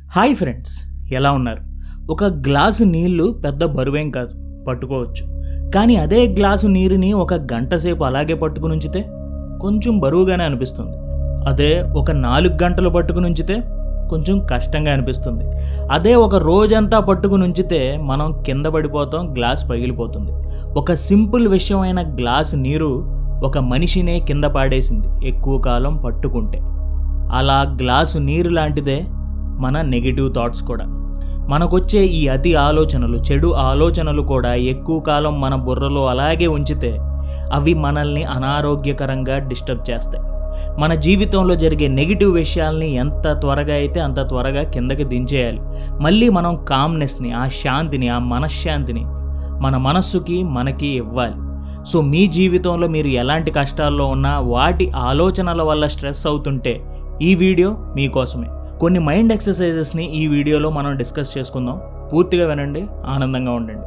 hi friends ఎలా ఉన్నారు ఒక గ్లాసు నీళ్లు పెద్ద బరువేం కాదు పట్టుకోవచ్చు కానీ అదే గ్లాసు నీరుని ఒక గంట సేపు అలాగే పట్టుకుని ఉంచితే కొంచెం బరువుగానే అనిపిస్తుంది అదే ఒక నాలుగు గంటలు పట్టుకుని ఉంచితే కొంచెం కష్టంగా అనిపిస్తుంది అదే ఒక రోజంతా పట్టుకుని ఉంచితే మనం కింద పడిపోతాం గ్లాస్ పగిలిపోతుంది ఒక సింపుల్ విషయమైన గ్లాస్ నీరు ఒక మనిషినే కింద పాడేసింది ఎక్కువ కాలం పట్టుకుంటే అలా గ్లాసు నీరు లాంటిదే మన నెగిటివ్ థాట్స్ కూడా మనకొచ్చే ఈ అతి ఆలోచనలు చెడు ఆలోచనలు కూడా ఎక్కువ కాలం మన బుర్రలో అలాగే ఉంచితే అవి మనల్ని అనారోగ్యకరంగా డిస్టర్బ్ చేస్తాయి మన జీవితంలో జరిగే నెగిటివ్ విషయాల్ని ఎంత త్వరగా అయితే అంత త్వరగా కిందకి దించేయాలి మళ్ళీ మనం కామ్నెస్ని ఆ శాంతిని ఆ మనశ్శాంతిని మన మనస్సుకి మనకి ఇవ్వాలి సో మీ జీవితంలో మీరు ఎలాంటి కష్టాల్లో ఉన్నా వాటి ఆలోచనల వల్ల స్ట్రెస్ అవుతుంటే ఈ వీడియో మీకోసమే కొన్ని మైండ్ ఎక్సర్సైజెస్ని ఈ వీడియోలో మనం డిస్కస్ చేసుకుందాం పూర్తిగా వినండి ఆనందంగా ఉండండి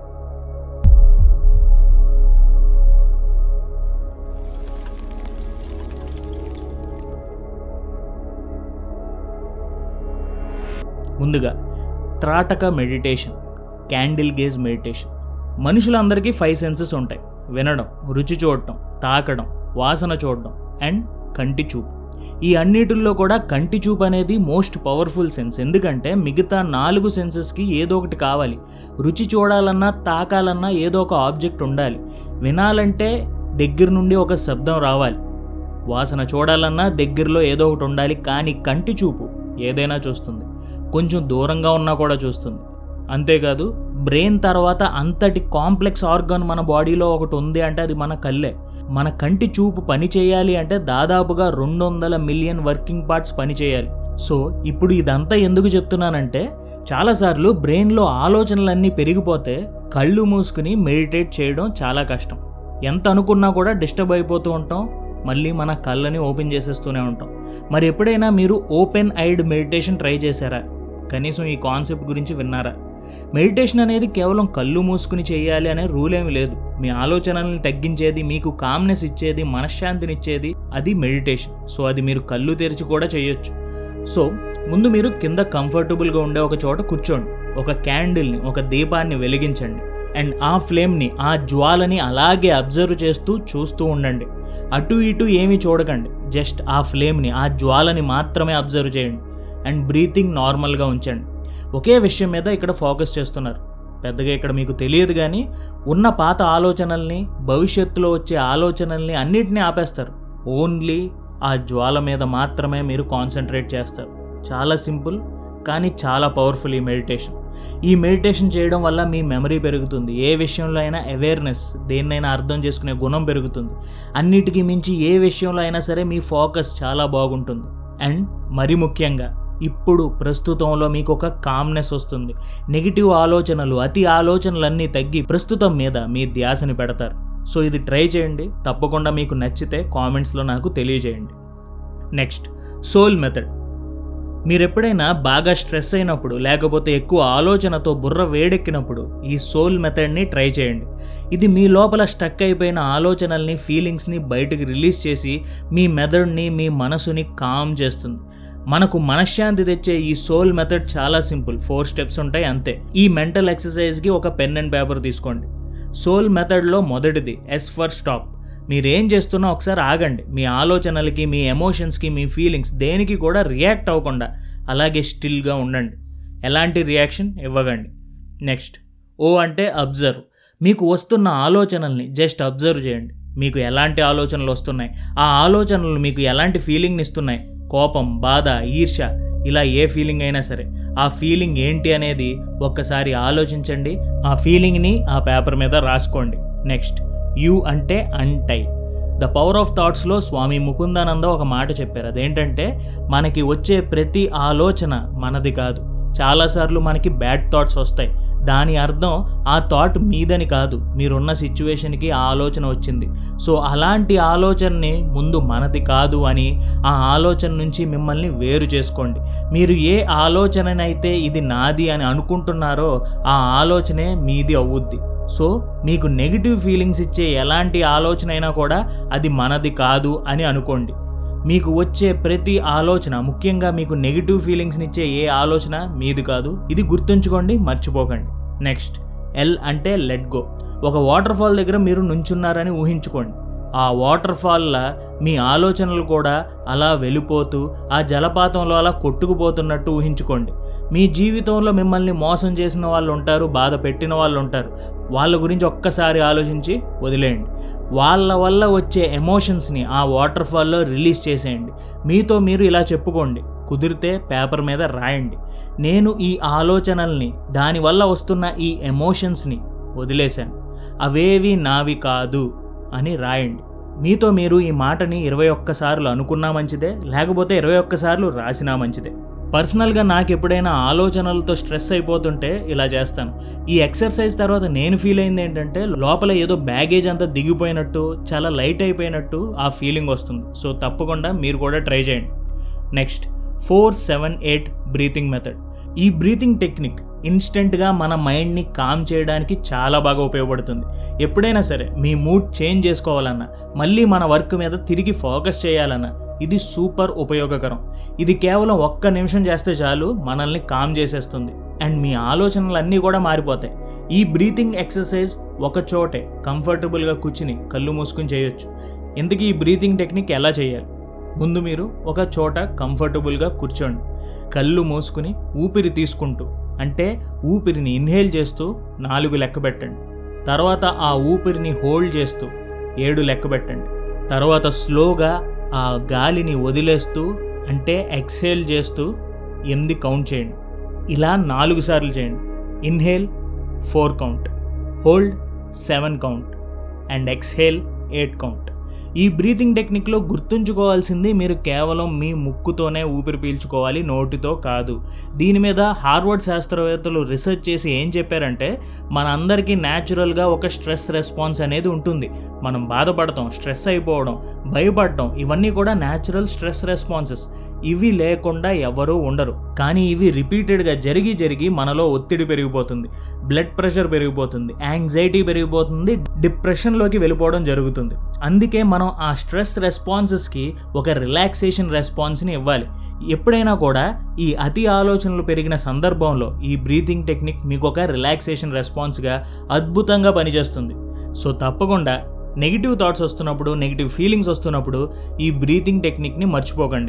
ముందుగా త్రాటక మెడిటేషన్ క్యాండిల్ గేజ్ మెడిటేషన్ మనుషులందరికీ ఫైవ్ సెన్సెస్ ఉంటాయి వినడం రుచి చూడటం తాకడం వాసన చూడడం అండ్ కంటి చూపు ఈ అన్నిటిల్లో కూడా కంటి చూపు అనేది మోస్ట్ పవర్ఫుల్ సెన్స్ ఎందుకంటే మిగతా నాలుగు సెన్సెస్కి ఏదో ఒకటి కావాలి రుచి చూడాలన్నా తాకాలన్నా ఏదో ఒక ఆబ్జెక్ట్ ఉండాలి వినాలంటే దగ్గర నుండి ఒక శబ్దం రావాలి వాసన చూడాలన్నా దగ్గరలో ఏదో ఒకటి ఉండాలి కానీ కంటి చూపు ఏదైనా చూస్తుంది కొంచెం దూరంగా ఉన్నా కూడా చూస్తుంది అంతేకాదు బ్రెయిన్ తర్వాత అంతటి కాంప్లెక్స్ ఆర్గాన్ మన బాడీలో ఒకటి ఉంది అంటే అది మన కళ్ళే మన కంటి చూపు పని చేయాలి అంటే దాదాపుగా రెండు వందల మిలియన్ వర్కింగ్ పార్ట్స్ పని చేయాలి సో ఇప్పుడు ఇదంతా ఎందుకు చెప్తున్నానంటే చాలాసార్లు బ్రెయిన్లో ఆలోచనలన్నీ పెరిగిపోతే కళ్ళు మూసుకుని మెడిటేట్ చేయడం చాలా కష్టం ఎంత అనుకున్నా కూడా డిస్టర్బ్ అయిపోతూ ఉంటాం మళ్ళీ మన కళ్ళని ఓపెన్ చేసేస్తూనే ఉంటాం మరి ఎప్పుడైనా మీరు ఓపెన్ ఐడ్ మెడిటేషన్ ట్రై చేశారా కనీసం ఈ కాన్సెప్ట్ గురించి విన్నారా మెడిటేషన్ అనేది కేవలం కళ్ళు మూసుకుని చేయాలి అనే రూల్ ఏమి లేదు మీ ఆలోచనల్ని తగ్గించేది మీకు కామ్నెస్ ఇచ్చేది మనశ్శాంతిని ఇచ్చేది అది మెడిటేషన్ సో అది మీరు కళ్ళు తెరిచి కూడా చేయొచ్చు సో ముందు మీరు కింద కంఫర్టబుల్గా ఉండే ఒక చోట కూర్చోండి ఒక క్యాండిల్ని ఒక దీపాన్ని వెలిగించండి అండ్ ఆ ఫ్లేమ్ని ఆ జ్వాలని అలాగే అబ్జర్వ్ చేస్తూ చూస్తూ ఉండండి అటు ఇటు ఏమీ చూడకండి జస్ట్ ఆ ఫ్లేమ్ని ఆ జ్వాలని మాత్రమే అబ్జర్వ్ చేయండి అండ్ బ్రీతింగ్ నార్మల్గా ఉంచండి ఒకే విషయం మీద ఇక్కడ ఫోకస్ చేస్తున్నారు పెద్దగా ఇక్కడ మీకు తెలియదు కానీ ఉన్న పాత ఆలోచనల్ని భవిష్యత్తులో వచ్చే ఆలోచనల్ని అన్నిటినీ ఆపేస్తారు ఓన్లీ ఆ జ్వాల మీద మాత్రమే మీరు కాన్సన్ట్రేట్ చేస్తారు చాలా సింపుల్ కానీ చాలా పవర్ఫుల్ ఈ మెడిటేషన్ ఈ మెడిటేషన్ చేయడం వల్ల మీ మెమరీ పెరుగుతుంది ఏ విషయంలో అయినా అవేర్నెస్ దేన్నైనా అర్థం చేసుకునే గుణం పెరుగుతుంది అన్నిటికీ మించి ఏ విషయంలో అయినా సరే మీ ఫోకస్ చాలా బాగుంటుంది అండ్ మరి ముఖ్యంగా ఇప్పుడు ప్రస్తుతంలో మీకు ఒక కామ్నెస్ వస్తుంది నెగిటివ్ ఆలోచనలు అతి ఆలోచనలన్నీ తగ్గి ప్రస్తుతం మీద మీ ధ్యాసని పెడతారు సో ఇది ట్రై చేయండి తప్పకుండా మీకు నచ్చితే కామెంట్స్లో నాకు తెలియజేయండి నెక్స్ట్ సోల్ మెథడ్ మీరు ఎప్పుడైనా బాగా స్ట్రెస్ అయినప్పుడు లేకపోతే ఎక్కువ ఆలోచనతో బుర్ర వేడెక్కినప్పుడు ఈ సోల్ మెథడ్ని ట్రై చేయండి ఇది మీ లోపల స్టక్ అయిపోయిన ఆలోచనల్ని ఫీలింగ్స్ని బయటకు రిలీజ్ చేసి మీ మెథడ్ని మీ మనసుని కామ్ చేస్తుంది మనకు మనశ్శాంతి తెచ్చే ఈ సోల్ మెథడ్ చాలా సింపుల్ ఫోర్ స్టెప్స్ ఉంటాయి అంతే ఈ మెంటల్ ఎక్సర్సైజ్కి ఒక పెన్ అండ్ పేపర్ తీసుకోండి సోల్ మెథడ్లో మొదటిది ఎస్ ఫర్ స్టాప్ మీరేం చేస్తున్నా ఒకసారి ఆగండి మీ ఆలోచనలకి మీ ఎమోషన్స్కి మీ ఫీలింగ్స్ దేనికి కూడా రియాక్ట్ అవ్వకుండా అలాగే స్టిల్గా ఉండండి ఎలాంటి రియాక్షన్ ఇవ్వకండి నెక్స్ట్ ఓ అంటే అబ్జర్వ్ మీకు వస్తున్న ఆలోచనల్ని జస్ట్ అబ్జర్వ్ చేయండి మీకు ఎలాంటి ఆలోచనలు వస్తున్నాయి ఆ ఆలోచనలు మీకు ఎలాంటి ఫీలింగ్ని ఇస్తున్నాయి కోపం బాధ ఈర్ష ఇలా ఏ ఫీలింగ్ అయినా సరే ఆ ఫీలింగ్ ఏంటి అనేది ఒక్కసారి ఆలోచించండి ఆ ఫీలింగ్ని ఆ పేపర్ మీద రాసుకోండి నెక్స్ట్ యు అంటే అంటై ద పవర్ ఆఫ్ థాట్స్లో స్వామి ముకుందానంద ఒక మాట చెప్పారు అదేంటంటే మనకి వచ్చే ప్రతి ఆలోచన మనది కాదు చాలాసార్లు మనకి బ్యాడ్ థాట్స్ వస్తాయి దాని అర్థం ఆ థాట్ మీదని కాదు మీరున్న సిచ్యువేషన్కి ఆ ఆలోచన వచ్చింది సో అలాంటి ఆలోచనని ముందు మనది కాదు అని ఆ ఆలోచన నుంచి మిమ్మల్ని వేరు చేసుకోండి మీరు ఏ ఆలోచననైతే ఇది నాది అని అనుకుంటున్నారో ఆ ఆలోచనే మీది అవుద్ది సో మీకు నెగిటివ్ ఫీలింగ్స్ ఇచ్చే ఎలాంటి ఆలోచన అయినా కూడా అది మనది కాదు అని అనుకోండి మీకు వచ్చే ప్రతి ఆలోచన ముఖ్యంగా మీకు నెగిటివ్ ఫీలింగ్స్ని ఇచ్చే ఏ ఆలోచన మీది కాదు ఇది గుర్తుంచుకోండి మర్చిపోకండి నెక్స్ట్ ఎల్ అంటే లెట్ గో ఒక వాటర్ ఫాల్ దగ్గర మీరు నుంచున్నారని ఊహించుకోండి ఆ వాటర్ ఫాల్ల మీ ఆలోచనలు కూడా అలా వెళ్ళిపోతూ ఆ జలపాతంలో అలా కొట్టుకుపోతున్నట్టు ఊహించుకోండి మీ జీవితంలో మిమ్మల్ని మోసం చేసిన వాళ్ళు ఉంటారు బాధ పెట్టిన వాళ్ళు ఉంటారు వాళ్ళ గురించి ఒక్కసారి ఆలోచించి వదిలేయండి వాళ్ళ వల్ల వచ్చే ఎమోషన్స్ని ఆ వాటర్ ఫాల్లో రిలీజ్ చేసేయండి మీతో మీరు ఇలా చెప్పుకోండి కుదిరితే పేపర్ మీద రాయండి నేను ఈ ఆలోచనల్ని దానివల్ల వస్తున్న ఈ ఎమోషన్స్ని వదిలేశాను అవేవి నావి కాదు అని రాయండి మీతో మీరు ఈ మాటని ఇరవై ఒక్కసార్లు అనుకున్నా మంచిదే లేకపోతే ఇరవై ఒక్కసార్లు రాసినా మంచిదే పర్సనల్గా నాకు ఎప్పుడైనా ఆలోచనలతో స్ట్రెస్ అయిపోతుంటే ఇలా చేస్తాను ఈ ఎక్సర్సైజ్ తర్వాత నేను ఫీల్ అయింది ఏంటంటే లోపల ఏదో బ్యాగేజ్ అంతా దిగిపోయినట్టు చాలా లైట్ అయిపోయినట్టు ఆ ఫీలింగ్ వస్తుంది సో తప్పకుండా మీరు కూడా ట్రై చేయండి next four seven eight breathing method ఈ బ్రీతింగ్ టెక్నిక్ ఇన్స్టెంట్గా మన మైండ్ని కామ్ చేయడానికి చాలా బాగా ఉపయోగపడుతుంది ఎప్పుడైనా సరే మీ మూడ్ చేంజ్ చేసుకోవాలన్నా మళ్ళీ మన వర్క్ మీద తిరిగి ఫోకస్ చేయాలన్నా ఇది సూపర్ ఉపయోగకరం ఇది కేవలం ఒక్క నిమిషం చేస్తే చాలు మనల్ని కామ్ చేసేస్తుంది అండ్ మీ ఆలోచనలు కూడా మారిపోతాయి ఈ బ్రీతింగ్ ఎక్సర్సైజ్ ఒక చోటే కంఫర్టబుల్గా కూర్చుని కళ్ళు మూసుకుని చేయొచ్చు ఇంతకీ ఈ బ్రీతింగ్ టెక్నిక్ ఎలా చేయాలి ముందు మీరు ఒక చోట కంఫర్టబుల్గా కూర్చోండి కళ్ళు మూసుకుని ఊపిరి తీసుకుంటూ అంటే ఊపిరిని ఇన్హేల్ చేస్తూ నాలుగు లెక్క పెట్టండి తర్వాత ఆ ఊపిరిని హోల్డ్ చేస్తూ ఏడు లెక్క పెట్టండి తర్వాత స్లోగా ఆ గాలిని వదిలేస్తూ అంటే ఎక్స్హేల్ చేస్తూ ఎనిమిది కౌంట్ చేయండి ఇలా నాలుగు సార్లు చేయండి inhale four count hold seven count and exhale eight count ఈ బ్రీతింగ్ టెక్నిక్లో గుర్తుంచుకోవాల్సింది మీరు కేవలం మీ ముక్కుతోనే ఊపిరి పీల్చుకోవాలి నోటితో కాదు దీని మీద హార్వర్డ్ శాస్త్రవేత్తలు రీసెర్చ్ చేసి ఏం చెప్పారంటే మనందరికీ న్యాచురల్గా ఒక స్ట్రెస్ రెస్పాన్స్ అనేది ఉంటుంది మనం బాధపడటం స్ట్రెస్ అయిపోవడం భయపడటం ఇవన్నీ కూడా న్యాచురల్ స్ట్రెస్ రెస్పాన్సెస్ ఇవి లేకుండా ఎవరూ ఉండరు కానీ ఇవి రిపీటెడ్గా జరిగి జరిగి మనలో ఒత్తిడి పెరిగిపోతుంది బ్లడ్ ప్రెషర్ పెరిగిపోతుంది యాంగ్జైటీ పెరిగిపోతుంది డిప్రెషన్లోకి వెళ్ళిపోవడం జరుగుతుంది అందుకే మనం ఆ స్ట్రెస్ రెస్పాన్సెస్కి ఒక రిలాక్సేషన్ రెస్పాన్స్ని ఇవ్వాలి ఎప్పుడైనా కూడా ఈ అతి ఆలోచనలు పెరిగిన సందర్భంలో ఈ బ్రీతింగ్ టెక్నిక్ మీకు ఒక రిలాక్సేషన్ రెస్పాన్స్గా అద్భుతంగా పనిచేస్తుంది సో తప్పకుండా నెగిటివ్ థాట్స్ వస్తున్నప్పుడు నెగిటివ్ ఫీలింగ్స్ వస్తున్నప్పుడు ఈ బ్రీతింగ్ టెక్నిక్ని మర్చిపోకండి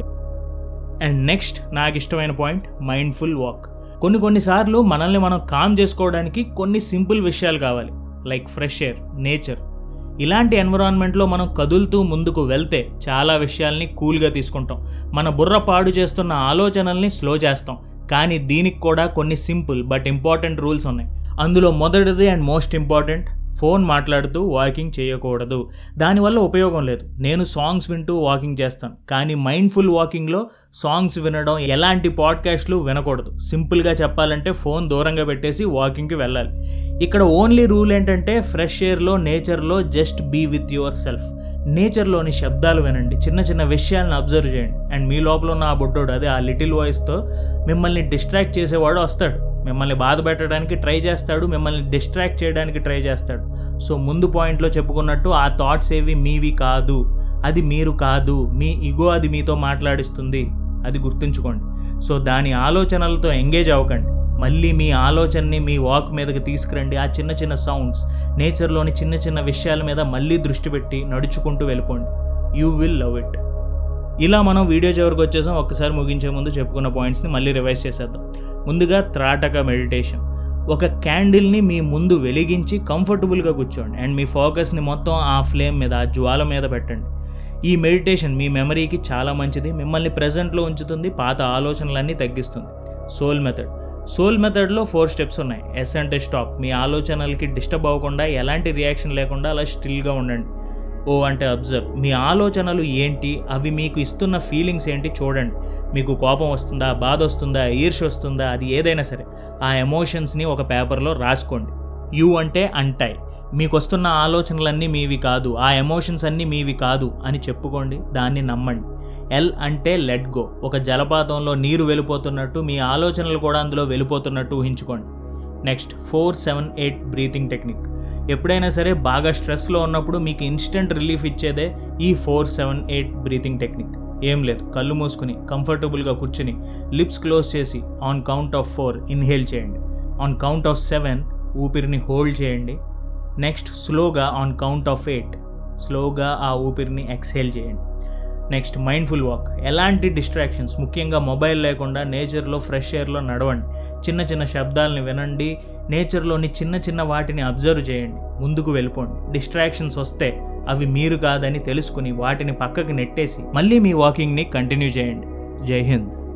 అండ్ నెక్స్ట్ నాకు ఇష్టమైన పాయింట్ మైండ్ఫుల్ వాక్ కొన్ని కొన్నిసార్లు మనల్ని మనం కామ్ చేసుకోవడానికి కొన్ని సింపుల్ విషయాలు కావాలి లైక్ ఫ్రెష్ ఎయిర్ నేచర్ ఇలాంటి ఎన్విరాన్మెంట్లో మనం కదులుతూ ముందుకు వెళ్తే చాలా విషయాల్ని కూల్గా తీసుకుంటాం మన బుర్ర పాడు చేస్తున్న ఆలోచనల్ని స్లో చేస్తాం కానీ దీనికి కూడా కొన్ని సింపుల్ బట్ ఇంపార్టెంట్ రూల్స్ ఉన్నాయి అందులో మొదటిది అండ్ మోస్ట్ ఇంపార్టెంట్ ఫోన్ మాట్లాడుతూ వాకింగ్ చేయకూడదు దానివల్ల ఉపయోగం లేదు నేను సాంగ్స్ వింటూ వాకింగ్ చేస్తాను కానీ మైండ్ఫుల్ వాకింగ్లో సాంగ్స్ వినడం ఎలాంటి పాడ్కాస్ట్లు వినకూడదు సింపుల్గా చెప్పాలంటే ఫోన్ దూరంగా పెట్టేసి వాకింగ్కి వెళ్ళాలి ఇక్కడ ఓన్లీ రూల్ ఏంటంటే ఫ్రెష్ ఎయిర్లో నేచర్లో just be with yourself నేచర్లోని శబ్దాలు వినండి చిన్న చిన్న విషయాలను అబ్జర్వ్ చేయండి అండ్ మీ లోపల ఉన్న ఆ బుడ్డోడు అదే ఆ లిటిల్ వాయిస్తో మిమ్మల్ని డిస్ట్రాక్ట్ చేసేవాడు వస్తాడు మిమ్మల్ని బాధ పెట్టడానికి ట్రై చేస్తాడు మిమ్మల్ని డిస్ట్రాక్ట్ చేయడానికి ట్రై చేస్తాడు సో ముందు పాయింట్లో చెప్పుకున్నట్టు ఆ థాట్స్ ఏవి మీవి కాదు అది మీరు కాదు మీ ఇగో అది మీతో మాట్లాడిస్తుంది అది గుర్తుంచుకోండి సో దాని ఆలోచనలతో ఎంగేజ్ అవ్వకండి మళ్ళీ మీ ఆలోచనని మీ వాక్ మీదకి తీసుకురండి ఆ చిన్న చిన్న సౌండ్స్ నేచర్లోని చిన్న చిన్న విషయాల మీద మళ్ళీ దృష్టి పెట్టి నడుచుకుంటూ వెళ్ళిపోండి యూ విల్ లవ్ ఇట్ ఇలా మనం వీడియో చివరికి వచ్చేసాం ఒక్కసారి ముగించే ముందు చెప్పుకున్న పాయింట్స్ని మళ్ళీ రివైజ్ చేసేద్దాం ముందుగా త్రాటక మెడిటేషన్ ఒక క్యాండిల్ని మీ ముందు వెలిగించి కంఫర్టబుల్గా కూర్చోండి అండ్ మీ ఫోకస్ని మొత్తం ఆ ఫ్లేమ్ మీద ఆ జ్వాల మీద పెట్టండి ఈ మెడిటేషన్ మీ మెమరీకి చాలా మంచిది మిమ్మల్ని ప్రజెంట్లో ఉంచుతుంది పాత ఆలోచనలన్నీ తగ్గిస్తుంది సోల్ మెథడ్ సోల్ మెథడ్లో ఫోర్ స్టెప్స్ ఉన్నాయి ఎస్ అంటే స్టాప్ మీ ఆలోచనలకి డిస్టర్బ్ అవ్వకుండా ఎలాంటి రియాక్షన్ లేకుండా అలా స్టిల్గా ఉండండి ఓ అంటే అబ్జర్వ్ మీ ఆలోచనలు ఏంటి అవి మీకు ఇస్తున్న ఫీలింగ్స్ ఏంటి చూడండి మీకు కోపం వస్తుందా బాధ వస్తుందా ఈర్ష వస్తుందా అది ఏదైనా సరే ఆ ఎమోషన్స్ని ఒక పేపర్లో రాసుకోండి యూ అంటే అంటాయి మీకు వస్తున్న ఆలోచనలన్నీ మీవి కాదు ఆ ఎమోషన్స్ అన్నీ మీవి కాదు అని చెప్పుకోండి దాన్ని నమ్మండి ఎల్ అంటే లెట్ గో ఒక జలపాతంలో నీరు వెళ్ళిపోతున్నట్టు మీ ఆలోచనలు కూడా అందులో వెళ్ళిపోతున్నట్టు ఊహించుకోండి next four seven eight breathing technique ఎప్పుడైనా సరే బాగా స్ట్రెస్లో ఉన్నప్పుడు మీకు ఇన్స్టెంట్ రిలీఫ్ ఇచ్చేదే ఈ four seven eight breathing technique ఏం లేదు కళ్ళు మూసుకుని కంఫర్టబుల్గా కూర్చుని లిప్స్ క్లోజ్ చేసి on count of four inhale చేయండి ఆన్ కౌంట్ ఆఫ్ సెవెన్ ఊపిరిని హోల్డ్ చేయండి నెక్స్ట్ స్లోగా ఆన్ కౌంట్ ఆఫ్ ఎయిట్ స్లోగా ఆ ఊపిరిని ఎక్స్హేల్ చేయండి నెక్స్ట్ మైండ్ఫుల్ వాక్ ఎలాంటి డిస్ట్రాక్షన్స్ ముఖ్యంగా మొబైల్ లేకుండా నేచర్లో ఫ్రెష్ ఎయిర్లో నడవండి చిన్న చిన్న శబ్దాలని వినండి నేచర్లోని చిన్న చిన్న వాటిని అబ్జర్వ్ చేయండి ముందుకు వెళ్ళిపోండి డిస్ట్రాక్షన్స్ వస్తే అవి మీరు కాదని తెలుసుకుని వాటిని పక్కకి నెట్టేసి మళ్ళీ మీ వాకింగ్ని కంటిన్యూ చేయండి జై హింద్